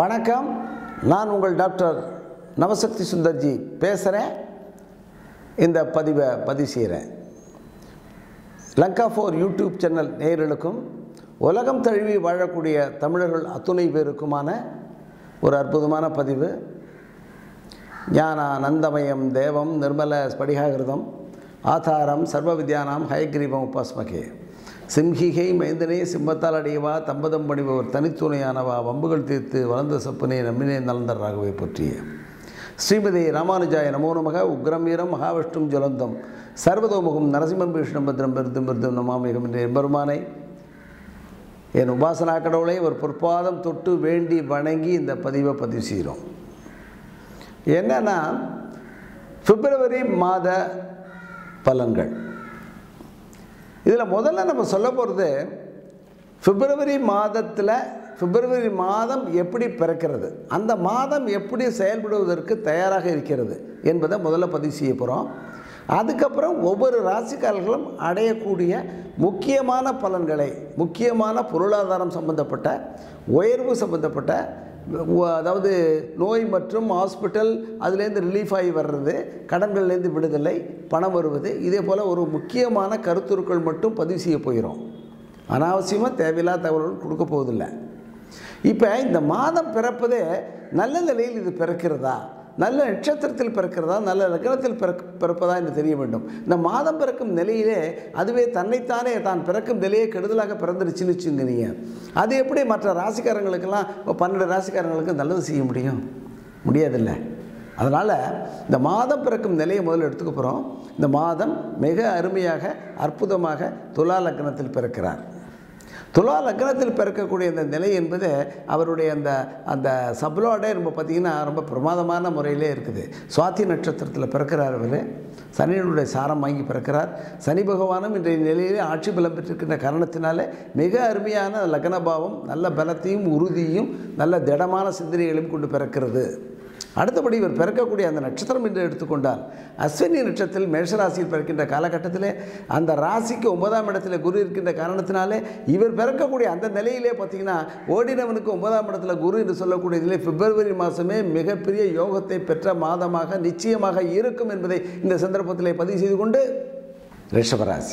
வணக்கம் நான் உங்கள் டாக்டர் நவசக்தி சுந்தர்ஜி பேசுகிறேன் இந்த பதிவை பதிவு செய்கிறேன் லங்கா ஃபோர் யூடியூப் சேனல் நேயர்களுக்கும் உலகம் தழுவி வாழக்கூடிய தமிழர்கள் அத்துணை பேருக்குமான ஒரு அற்புதமான பதிவு ஞானானந்தமயம் தேவம் நிர்மல ஸ்படிகாகிருதம் ஆதாரம் சர்வ வித்யானாம் ஹயக்ரீவம் உபாஸ்மகே சிம்ஹிகை மைந்தனே சிம்மத்தால் அடையவா தம்பதம் பணிபவர் தனித்துணையானவா வம்புகள் தீர்த்து வளர்ந்த சப்பனே நம்பினே நலந்தர் ராகவை பற்றிய ஸ்ரீமதி ராமானுஜாய நமோ நமக உக்ரம் வீரம் மகாவிஷ்ணும் ஜலந்தம் சர்வதோமுகம் நரசிம்மம் விஷ்ணு பத்ரம் பெருந்தும் பெருந்தும் நமாமிகம் என்ற எம்பெருமானை என் உபாசனா கடவுளை ஒரு பொற்பாதம் தொட்டு வேண்டி வணங்கி இந்த பதிவை பதிவு செய்கிறோம் என்னன்னா பிப்ரவரி மாத பலன்கள் இதில் முதல்ல நம்ம சொல்ல போகிறது பிப்ரவரி மாதத்தில் பிப்ரவரி மாதம் எப்படி பிறக்கிறது அந்த மாதம் எப்படி செயல்படுவதற்கு தயாராக இருக்கிறது என்பதை முதல்ல பதிவு செய்ய போகிறோம் அதுக்கப்புறம் ஒவ்வொரு ராசிக்காரர்களும் அடையக்கூடிய முக்கியமான பலன்களை முக்கியமான பொருளாதாரம் சம்பந்தப்பட்ட உயர்வு சம்பந்தப்பட்ட உ- அதாவது நோய் மற்றும் ஹாஸ்பிட்டல் அதுலேருந்து ரிலீஃப் ஆகி வர்றது கடன்கள்லேருந்து விடுதலை பணம் வருவது இதே போல் ஒரு முக்கியமான கருத்துருக்கள் மட்டும் பதிவு செய்ய போகிறோம் அனாவசியமாக தேவையில்லாத தகவல்கள் கொடுக்க போவதில்லை இப்போ இந்த மாதம் பிறப்பதே நல்ல நிலையில் இது பிறக்கிறதா நல்ல நட்சத்திரத்தில் பிறக்கிறதா நல்ல லக்னத்தில் பிறக்க பிறப்பதா என்று தெரிய வேண்டும் இந்த மாதம் பிறக்கும் நிலையிலே அதுவே தன்னைத்தானே தான் பிறக்கும் நிலையே கெடுதலாக பிறந்துருச்சுன்னு வச்சுங்க நீங்கள் அது எப்படி மற்ற ராசிக்காரங்களுக்கெல்லாம் இப்போ பன்னெண்டு ராசிக்காரங்களுக்கு நல்லது செய்ய முடியும் முடியாதில்ல அதனால் இந்த மாதம் பிறக்கும் நிலையை முதல்ல எடுத்துக்க போகிறோம் இந்த மாதம் மிக அருமையாக அற்புதமாக துலா லக்னத்தில் பிறக்கிறார் துலா லக்னத்தில் பிறக்கக்கூடிய இந்த நிலை என்பது அவருடைய அந்த அந்த சப்ளோடே ரொம்ப பார்த்திங்கன்னா ரொம்ப பிரமாதமான முறையிலே இருக்குது சுவாதி நட்சத்திரத்தில் பிறக்கிறார் அவர் சனியினுடைய சாரம் வாங்கி பிறக்கிறார் சனி பகவானும் இன்றைய நிலையிலே ஆட்சி பலம் பெற்றிருக்கின்ற காரணத்தினாலே மிக அருமையான லக்னபாவம் நல்ல பலத்தையும் உறுதியும் நல்ல திடமான சிந்தனைகளையும் கொண்டு பிறக்கிறது அடுத்தபடி இவர் பிறக்கக்கூடிய அந்த நட்சத்திரம் என்று எடுத்துக்கொண்டால் அஸ்வினி நட்சத்திரத்தில் மேஷராசியில் பிறக்கின்ற காலகட்டத்திலே அந்த ராசிக்கு ஒன்பதாம் இடத்துல குரு இருக்கின்ற காரணத்தினாலே இவர் பிறக்கக்கூடிய அந்த நிலையிலே பார்த்தீங்கன்னா ஓடினவனுக்கு ஒன்பதாம் இடத்துல குரு என்று சொல்லக்கூடிய இதிலே பிப்ரவரி மாதமே மிகப்பெரிய யோகத்தை பெற்ற மாதமாக நிச்சயமாக இருக்கும் என்பதை இந்த சந்தர்ப்பத்திலே பதிவு செய்து கொண்டு ரிஷபராசி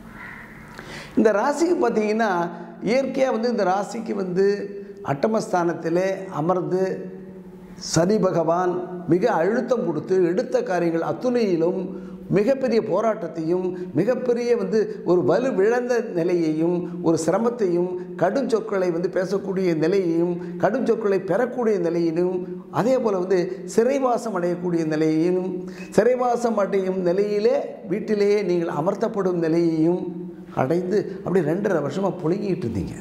இந்த ராசிக்கு பார்த்தீங்கன்னா இயற்கையாக வந்து இந்த ராசிக்கு வந்து அட்டமஸ்தானத்திலே அமர்ந்து சனி பகவான் மிக அழுத்தம் கொடுத்து எடுத்த காரியங்கள் அத்துணையிலும் மிகப்பெரிய போராட்டத்தையும் மிகப்பெரிய வந்து ஒரு வலு விழந்த நிலையையும் ஒரு சிரமத்தையும் கடும் சொற்களை வந்து பேசக்கூடிய நிலையையும் கடும் சொற்களை பெறக்கூடிய நிலையிலும் அதே போல் வந்து சிறைவாசம் அடையக்கூடிய நிலையையும் சிறைவாசம் அடையும் நிலையிலே வீட்டிலேயே நீங்கள் அமர்த்தப்படும் நிலையையும் அடைந்து அப்படி ரெண்டரை வருஷமாக புழுங்கிட்டு இருந்தீங்க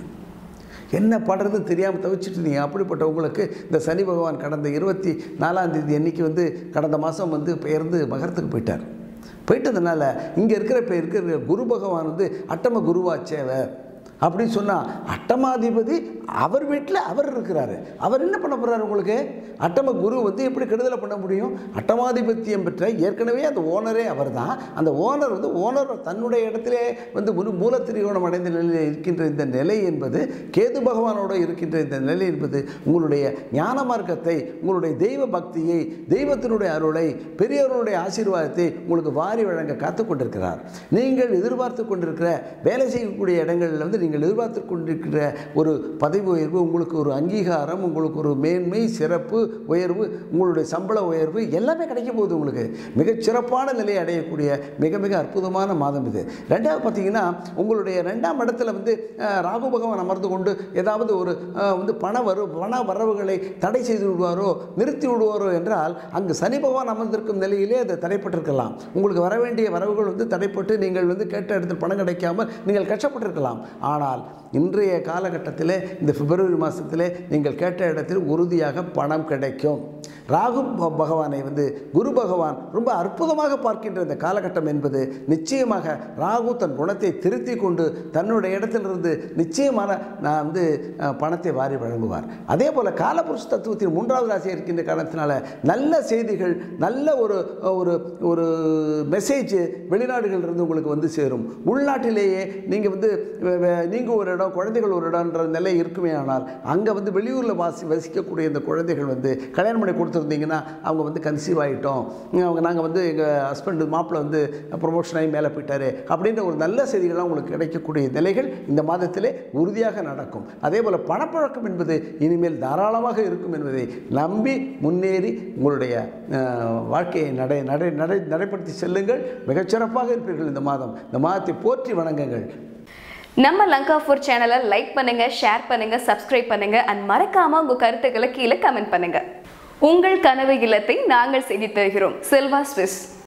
என்ன பண்ணுறதுன்னு தெரியாமல் தவிச்சிட்டு இருந்தீங்க அப்படிப்பட்ட உங்களுக்கு இந்த சனி பகவான் கடந்த இருபத்தி நாலாம் தேதி அன்னைக்கு வந்து கடந்த மாதம் வந்து பெயர்ந்து மகரத்துக்கு போயிட்டார் போயிட்டதுனால இங்கே இருக்கிற இப்போ இருக்கிற குரு பகவான் வந்து அட்டம குருவாச்சேவர் அப்படின்னு சொன்னால் அட்டமாதிபதி அவர் வீட்டில் அவர் இருக்கிறாரு அவர் என்ன பண்ண போகிறாரு உங்களுக்கு அட்டம குரு வந்து எப்படி கெடுதலை பண்ண முடியும் அட்டமாதிபத்தியம் பெற்ற ஏற்கனவே அந்த ஓனரே அவர் தான் அந்த ஓனர் வந்து ஓனர் தன்னுடைய இடத்திலே வந்து ஒரு மூலத்திரிகோணம் அடைந்த நிலையில் இருக்கின்ற இந்த நிலை என்பது கேது பகவானோடு இருக்கின்ற இந்த நிலை என்பது உங்களுடைய ஞான மார்க்கத்தை உங்களுடைய தெய்வ பக்தியை தெய்வத்தினுடைய அருளை பெரியவர்களுடைய ஆசீர்வாதத்தை உங்களுக்கு வாரி வழங்க காத்து கொண்டிருக்கிறார் நீங்கள் எதிர்பார்த்து கொண்டிருக்கிற வேலை செய்யக்கூடிய இடங்களில் வந்து நீங்கள் எதிர்பார்த்து கொண்டிருக்கிற ஒரு பதவி உயர்வு உங்களுக்கு ஒரு அங்கீகாரம் உங்களுக்கு ஒரு மேன்மை சிறப்பு உயர்வு உங்களுடைய சம்பள உயர்வு எல்லாமே கிடைக்க போகுது உங்களுக்கு மிகச் சிறப்பான நிலையை அடையக்கூடிய மிக மிக அற்புதமான மாதம் இது ரெண்டாவது பார்த்தீங்கன்னா உங்களுடைய ரெண்டாம் இடத்துல வந்து அஹ், ராகு பகவான் அமர்ந்து கொண்டு ஏதாவது ஒரு அஹ், வந்து பண வரு பண வரவுகளை தடை செய்து விடுவாரோ நிறுத்தி விடுவாரோ என்றால் அங்கு சனி பகவான் அமர்ந்திருக்கும் நிலையிலே அது தடைப்பட்டிருக்கலாம் உங்களுக்கு வர வேண்டிய வரவுகள் வந்து தடைப்பட்டு நீங்கள் வந்து கேட்ட இடத்தில் பணம் கிடைக்காமல் நீங்கள் கஷ்டப்பட்டிருக்கலாம் ஆனால் இன்றைய காலகட்டத்தில் இந்த பிப்ரவரி மாதத்திலே நீங்கள் கேட்ட இடத்தில் உறுதியாக பணம் கிடைக்கும் ராகு ப- பகவானை வந்து குரு பகவான் ரொம்ப அற்புதமாக பார்க்கின்ற இந்த காலகட்டம் என்பது நிச்சயமாக ராகு தன் குணத்தை திருத்தி கொண்டு தன்னுடைய இடத்திலிருந்து நிச்சயமான நான் வந்து அஹ், பணத்தை வாரி வழங்குவார் அதே போல் காலபுருஷ தத்துவத்தின் மூன்றாவது ராசியாக இருக்கின்ற காரணத்தினால நல்ல செய்திகள் நல்ல ஒரு ஒரு ஒரு மெசேஜ் வெளிநாடுகளிலிருந்து உங்களுக்கு வந்து சேரும் உள்நாட்டிலேயே நீங்கள் வந்து நீங்கள் ஒரு இடம் குழந்தைகள் ஒரு இடம்ன்ற நிலை இருக்குமே ஆனால் அங்கே வந்து வெளியூரில் வாசி வசிக்கக்கூடிய இந்த குழந்தைகள் வந்து கல்யாணம் பண்ணி கொடுத்துருந்தீங்கன்னா அவங்க வந்து கன்சீவ் ஆகிட்டோம் அவங்க நாங்கள் வந்து எங்கள் ஹஸ்பண்ட் மாப்பிள்ளை வந்து ப்ரொமோஷன் ஆகி மேலே போயிட்டாரு அப்படின்ற ஒரு நல்ல செய்திகள்லாம் உங்களுக்கு கிடைக்கக்கூடிய நிலைகள் இந்த மாதத்திலே உறுதியாக நடக்கும் அதே போல் பணப்பழக்கம் என்பது இனிமேல் தாராளமாக இருக்கும் என்பதை நம்பி முன்னேறி உங்களுடைய அஹ், வாழ்க்கையை நடை நடை நடை நடைப்படுத்தி செல்லுங்கள் மிகச்சிறப்பாக இருப்பீர்கள் இந்த மாதம் இந்த மாதத்தை போற்றி வணங்குங்கள் நம்ம லங்கா ஃபுட் சேனலை லைக் பண்ணுங்க ஷேர் பண்ணுங்க சப்ஸ்கிரைப் பண்ணுங்க அண்ட் மறக்காம உங்க கருத்துக்களை கீழே கமெண்ட் பண்ணுங்க உங்கள் கனவு இல்லத்தை நாங்கள் செய்து தருகிறோம் செல்வா ஸ்விஸ்